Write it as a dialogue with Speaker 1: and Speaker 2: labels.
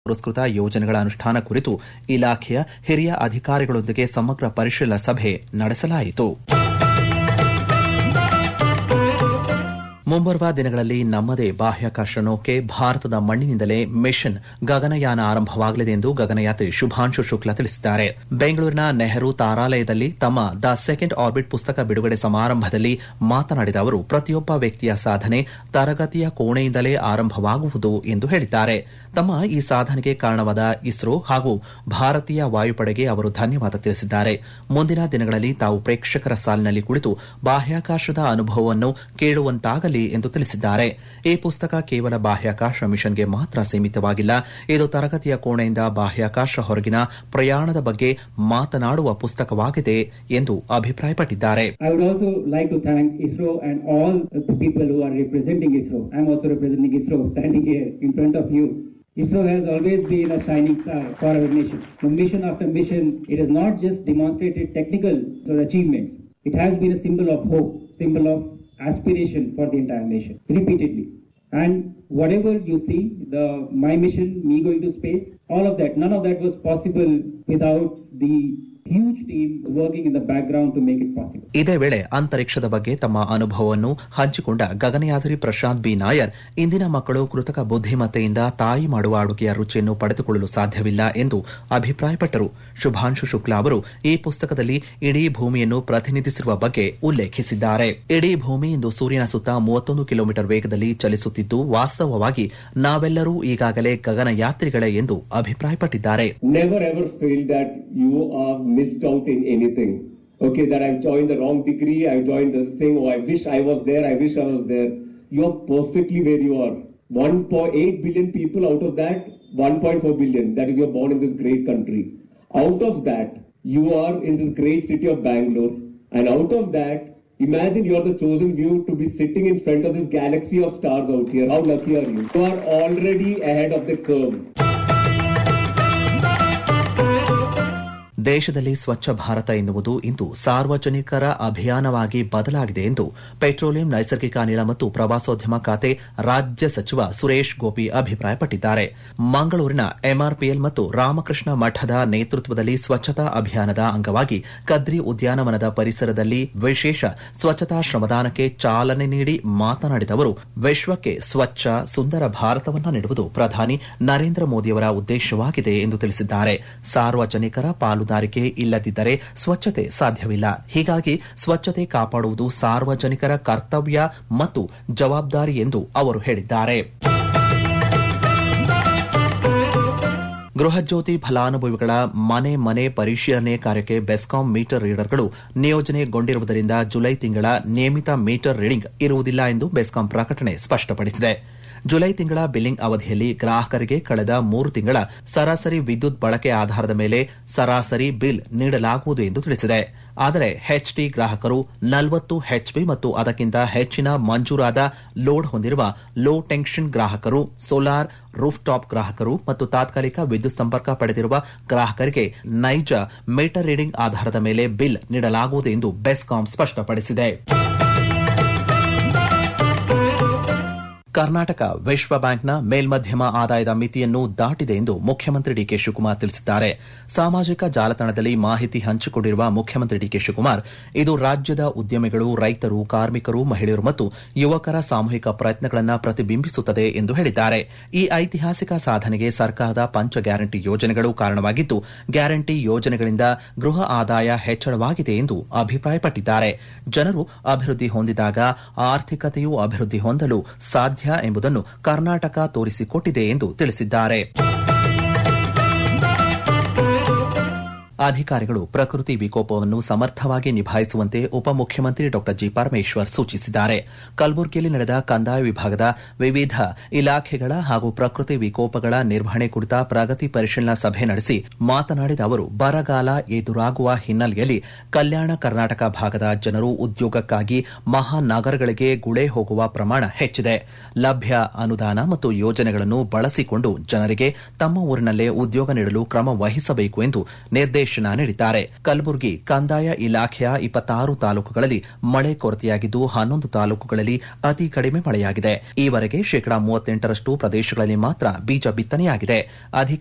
Speaker 1: ಪುರಸ್ಕೃತ ಯೋಜನೆಗಳ ಅನುಷ್ಠಾನ ಕುರಿತು ಇಲಾಖೆಯ ಹಿರಿಯ ಅಧಿಕಾರಿಗಳೊಂದಿಗೆ ಸಮಗ್ರ ಪರಿಶೀಲನಾ ಸಭೆ ನಡೆಸಲಾಯಿತು ಮುಂಬರುವ ದಿನಗಳಲ್ಲಿ ನಮ್ಮದೇ ಬಾಹ್ಯಾಕಾಶ ನೌಕೆ ಭಾರತದ ಮಣ್ಣಿನಿಂದಲೇ ಮಿಷನ್ ಗಗನಯಾನ ಆರಂಭವಾಗಲಿದೆ ಎಂದು ಗಗನಯಾತ್ರಿ ಶುಭಾಂಶು ಶುಕ್ಲಾ ತಿಳಿಸಿದ್ದಾರೆ ಬೆಂಗಳೂರಿನ ನೆಹರು ತಾರಾಲಯದಲ್ಲಿ ತಮ್ಮ ದ ಸೆಕೆಂಡ್ ಆರ್ಬಿಟ್ ಪುಸ್ತಕ ಬಿಡುಗಡೆ ಸಮಾರಂಭದಲ್ಲಿ ಮಾತನಾಡಿದ ಅವರು ಪ್ರತಿಯೊಬ್ಬ ವ್ಯಕ್ತಿಯ ಸಾಧನೆ ತರಗತಿಯ ಕೋಣೆಯಿಂದಲೇ ಆರಂಭವಾಗುವುದು ಎಂದು ಹೇಳಿದ್ದಾರೆ ತಮ್ಮ ಈ ಸಾಧನೆಗೆ ಕಾರಣವಾದ ಇಸ್ರೋ ಹಾಗೂ ಭಾರತೀಯ ವಾಯುಪಡೆಗೆ ಅವರು ಧನ್ಯವಾದ ತಿಳಿಸಿದ್ದಾರೆ ಮುಂದಿನ ದಿನಗಳಲ್ಲಿ ತಾವು ಪ್ರೇಕ್ಷಕರ ಸಾಲಿನಲ್ಲಿ ಕುಳಿತು ಬಾಹ್ಯಾಕಾಶದ ಅನುಭವವನ್ನು ಕೇಳುವಂತಾಗಲಿ ಎಂದು ತಿಳಿಸಿದ್ದಾರೆ ಈ ಪುಸ್ತಕ ಕೇವಲ ಬಾಹ್ಯಾಕಾಶ ಮಿಷನ್ಗೆ ಮಾತ್ರ ಸೀಮಿತವಾಗಿಲ್ಲ ಇದು ತರಗತಿಯ ಕೋಣೆಯಿಂದ ಬಾಹ್ಯಾಕಾಶ ಹೊರಗಿನ ಪ್ರಯಾಣದ ಬಗ್ಗೆ ಮಾತನಾಡುವ ಪುಸ್ತಕವಾಗಿದೆ ಎಂದು ಅಭಿಪ್ರಾಯಪಟ್ಟಿದ್ದಾರೆ
Speaker 2: I would also like to thank ISRO and all the people who are representing ISRO. I'm also representing ISRO standing here in front of you. ISRO has always been a shining star for our nation. The mission after mission, it has not just demonstrated technical achievements. It has been a symbol of hope, symbol of aspiration for the entire nation, repeatedly. And whatever you see, the my mission, me going to space, all of that, none of that was possible without the huge team working in the background to make it possible.
Speaker 1: ಇದೇ ವೇಳೆ ಅಂತರಿಕ್ಷದ ಬಗ್ಗೆ ತಮ್ಮ ಅನುಭವವನ್ನು ಹಂಚಿಕೊಂಡ ಗಗನಯಾತ್ರಿ Prashant B Nair ಇಂದಿನ ಮಕ್ಕಳು ಕೃತಕ ಬುದ್ದಿಮತ್ತೆಯಿಂದ ತಾಯಿ ಮಾಡುವ ಅಡುಗೆಯ ರುಚಿಯನ್ನು ಪಡೆದುಕೊಳ್ಳಲು ಸಾಧ್ಯವಿಲ್ಲ ಎಂದು ಅಭಿಪ್ರಾಯಪಟ್ಟರು ಶುಭಾಂಶು ಶುಕ್ಲಾ ಅವರು ಈ ಪುಸ್ತಕದಲ್ಲಿ ಇಡೀ ಭೂಮಿಯನ್ನು ಪ್ರತಿನಿಧಿಸಿರುವ ಬಗ್ಗೆ ಉಲ್ಲೇಖಿಸಿದ್ದಾರೆ ಇಡೀ ಭೂಮಿ ಇಂದು ಸೂರ್ಯನ ಸುತ್ತ ಮೂವತ್ತೊಂದು ಕಿಲೋಮೀಟರ್ ವೇಗದಲ್ಲಿ ಚಲಿಸುತ್ತಿದ್ದು ವಾಸ್ತವವಾಗಿ ನಾವೆಲ್ಲರೂ ಈಗಾಗಲೇ ಗಗನಯಾತ್ರಿಗಳೇ ಎಂದು ಅಭಿಪ್ರಾಯಪಟ್ಟಿದ್ದಾರೆ
Speaker 3: never ever feel that you are missed out in anything. Okay, that I've joined the wrong degree, I've joined this thing, oh, I wish I was there, I wish I was there. You're perfectly where you are. 1.8 billion people out of that, 1.4 billion, that is, you're born in this great country. Out of that, you are in this great city of Bangalore. And out of that, imagine you're the chosen few to be sitting in front of this galaxy of stars out here. How lucky are you? You are already ahead of the curve.
Speaker 1: ದೇಶದಲ್ಲಿ ಸ್ವಚ್ಛ ಭಾರತ ಎನ್ನುವುದು ಇಂದು ಸಾರ್ವಜನಿಕರ ಅಭಿಯಾನವಾಗಿ ಬದಲಾಗಿದೆ ಎಂದು petroleum ನೈಸರ್ಗಿಕ ಅನಿಲ ಮತ್ತು ಪ್ರವಾಸೋದ್ಯಮ ಖಾತೆ ರಾಜ್ಯ ಸಚಿವ ಸುರೇಶ್ ಗೋಪಿ ಅಭಿಪ್ರಾಯಪಟ್ಟಿದ್ದಾರೆ ಮಂಗಳೂರಿನ ಎಂಆರ್ಪಿಎಲ್ ಮತ್ತು ರಾಮಕೃಷ್ಣ ಮಠದ ನೇತೃತ್ವದಲ್ಲಿ ಸ್ವಚ್ಛತಾ ಅಭಿಯಾನದ ಅಂಗವಾಗಿ ಕದ್ರಿ ಉದ್ಯಾನವನದ ಪರಿಸರದಲ್ಲಿ ವಿಶೇಷ ಸ್ವಚ್ಛತಾ ಶ್ರಮದಾನಕ್ಕೆ ಚಾಲನೆ ನೀಡಿ ಮಾತನಾಡಿದ ಅವರು ವಿಶ್ವಕ್ಕೆ ಸ್ವಚ್ಛ ಸುಂದರ ಭಾರತವನ್ನ ನೀಡುವುದು ಪ್ರಧಾನಿ ನರೇಂದ್ರ ಮೋದಿಯವರ ಉದ್ದೇಶವಾಗಿದೆ ಎಂದು ತಿಳಿಸಿದ್ದಾರೆ ಸಾರ್ವಜನಿಕರ ಪಾಲುದಾರಿಕೆ ಇಲ್ಲದಿದ್ದರೆ ಸ್ವಚ್ಛತೆ ಸಾಧ್ಯವಿಲ್ಲ ಹೀಗಾಗಿ ಸ್ವಚ್ಛತೆ ಕಾಪಾಡುವುದು ಸಾರ್ವಜನಿಕರ ಕರ್ತವ್ಯ ಮತ್ತು ಜವಾಬ್ದಾರಿ ಎಂದು ಅವರು ಹೇಳಿದ್ದಾರೆ ಗೃಹಜ್ಯೋತಿ ಫಲಾನುಭವಿಗಳ ಮನೆ ಮನೆ ಪರಿಶೀಲನೆ ಕಾರ್ಯಕ್ಕೆ ಬೆಸ್ಕಾಂ ಮೀಟರ್ ರೀಡರ್ಗಳು ನಿಯೋಜನೆಗೊಂಡಿರುವುದರಿಂದ ಜುಲೈ ತಿಂಗಳ ನಿಯಮಿತ ಮೀಟರ್ ರೀಡಿಂಗ್ ಇರುವುದಿಲ್ಲ ಎಂದು ಬೆಸ್ಕಾಂ ಪ್ರಕಟಣೆ ಸ್ಪಷ್ಟಪಡಿಸಿದೆ ಜುಲೈ ತಿಂಗಳ ಬಿಲ್ಲಿಂಗ್ ಅವಧಿಯಲ್ಲಿ ಗ್ರಾಹಕರಿಗೆ ಕಳೆದ ಮೂರು ತಿಂಗಳ ಸರಾಸರಿ ವಿದ್ಯುತ್ ಬಳಕೆ ಆಧಾರದ ಮೇಲೆ ಸರಾಸರಿ ಬಿಲ್ ನೀಡಲಾಗುವುದು ಎಂದು ತಿಳಿಸಿದೆ ಆದರೆ ಎಚ್ಟಿ ಗ್ರಾಹಕರು ನಲವತ್ತು ಎಚ್ಪಿ ಮತ್ತು ಅದಕ್ಕಿಂತ ಹೆಚ್ಚಿನ ಮಂಜೂರಾದ ಲೋಡ್ ಹೊಂದಿರುವ ಲೋ ಟೆನ್ಷನ್ ಗ್ರಾಹಕರು ಸೋಲಾರ್ ರೂಫ್ ಟಾಪ್ ಗ್ರಾಹಕರು ಮತ್ತು ತಾತ್ಕಾಲಿಕ ವಿದ್ಯುತ್ ಸಂಪರ್ಕ ಪಡೆದಿರುವ ಗ್ರಾಹಕರಿಗೆ ನೈಜ ಮೀಟರ್ ರೀಡಿಂಗ್ ಆಧಾರದ ಮೇಲೆ ಬಿಲ್ ನೀಡಲಾಗುವುದು ಎಂದು ಬೆಸ್ಕಾಂ ಸ್ಪಷ್ಟಪಡಿಸಿದೆ ಕರ್ನಾಟಕ ವಿಶ್ವ ಬ್ಯಾಂಕ್ನ ಮೇಲ್ಮಧ್ಯಮ ಆದಾಯದ ಮಿತಿಯನ್ನು ದಾಟಿದೆ ಎಂದು ಮುಖ್ಯಮಂತ್ರಿ ಡಿಕೆ ಶಿವಕುಮಾರ್ ತಿಳಿಸಿದ್ದಾರೆ ಸಾಮಾಜಿಕ ಜಾಲತಾಣದಲ್ಲಿ ಮಾಹಿತಿ ಹಂಚಿಕೊಂಡಿರುವ ಮುಖ್ಯಮಂತ್ರಿ ಡಿಕೆ ಶಿವಕುಮಾರ್ ಇದು ರಾಜ್ಯದ ಉದ್ಯಮಿಗಳು ರೈತರು ಕಾರ್ಮಿಕರು ಮಹಿಳೆಯರು ಮತ್ತು ಯುವಕರ ಸಾಮೂಹಿಕ ಪ್ರಯತ್ನಗಳನ್ನು ಪ್ರತಿಬಿಂಬಿಸುತ್ತದೆ ಎಂದು ಹೇಳಿದ್ದಾರೆ ಈ ಐತಿಹಾಸಿಕ ಸಾಧನೆಗೆ ಸರ್ಕಾರದ ಪಂಚ ಗ್ಯಾರಂಟಿ ಯೋಜನೆಗಳು ಕಾರಣವಾಗಿದ್ದು ಗ್ಯಾರಂಟಿ ಯೋಜನೆಗಳಿಂದ ಗೃಹ ಆದಾಯ ಹೆಚ್ಚಳವಾಗಿದೆ ಎಂದು ಅಭಿಪ್ರಾಯಪಟ್ಟಿದ್ದಾರೆ ಜನರು ಅಭಿವೃದ್ಧಿ ಹೊಂದಿದಾಗ ಆರ್ಥಿಕತೆಯೂ ಅಭಿವೃದ್ಧಿ ಹೊಂದಲು ಸಾಧ್ಯ ಎಂಬುದನ್ನು ಕರ್ನಾಟಕ ತೋರಿಸಿಕೊಟ್ಟಿದೆ ಎಂದು ತಿಳಿಸಿದ್ದಾರೆ ಅಧಿಕಾರಿಗಳು ಪ್ರಕೃತಿ ವಿಕೋಪವನ್ನು ಸಮರ್ಥವಾಗಿ ನಿಭಾಯಿಸುವಂತೆ ಉಪಮುಖ್ಯಮಂತ್ರಿ ಡಾ ಜಿ ಪರಮೇಶ್ವರ್ ಸೂಚಿಸಿದ್ದಾರೆ ಕಲಬುರಗಿಯಲ್ಲಿ ನಡೆದ ಕಂದಾಯ ವಿಭಾಗದ ವಿವಿಧ ಇಲಾಖೆಗಳ ಹಾಗೂ ಪ್ರಕೃತಿ ವಿಕೋಪಗಳ ನಿರ್ವಹಣೆ ಕುರಿತ ಪ್ರಗತಿ ಪರಿಶೀಲನಾ ಸಭೆ ನಡೆಸಿ ಮಾತನಾಡಿದ ಅವರು ಬರಗಾಲ ಎದುರಾಗುವ ಹಿನ್ನೆಲೆಯಲ್ಲಿ ಕಲ್ಯಾಣ ಕರ್ನಾಟಕ ಭಾಗದ ಜನರು ಉದ್ಯೋಗಕ್ಕಾಗಿ ಮಹಾನಗರಗಳಿಗೆ ಗುಳೆ ಹೋಗುವ ಪ್ರಮಾಣ ಹೆಚ್ಚಿದೆ ಲಭ್ಯ ಅನುದಾನ ಮತ್ತು ಯೋಜನೆಗಳನ್ನು ಬಳಸಿಕೊಂಡು ಜನರಿಗೆ ತಮ್ಮ ಊರಿನಲ್ಲೇ ಉದ್ಯೋಗ ನೀಡಲು ಕ್ರಮ ವಹಿಸಬೇಕು ಎಂದು ನಿರ್ದೇಶ ನಿರ್ದೇಶನ ನೀಡಿದ್ದಾರೆ ಕಲಬುರಗಿ ಕಂದಾಯ ಇಲಾಖೆಯ ಇಪ್ಪತ್ತಾರು ತಾಲೂಕುಗಳಲ್ಲಿ ಮಳೆ ಕೊರತೆಯಾಗಿದ್ದು ಹನ್ನೊಂದು ತಾಲೂಕುಗಳಲ್ಲಿ ಅತಿ ಕಡಿಮೆ ಮಳೆಯಾಗಿದೆ ಈವರೆಗೆ ಶೇಕಡಾ ಮೂವತ್ತೆಂಟರಷ್ಟು ಪ್ರದೇಶಗಳಲ್ಲಿ ಮಾತ್ರ ಬೀಜ ಬಿತ್ತನೆಯಾಗಿದೆ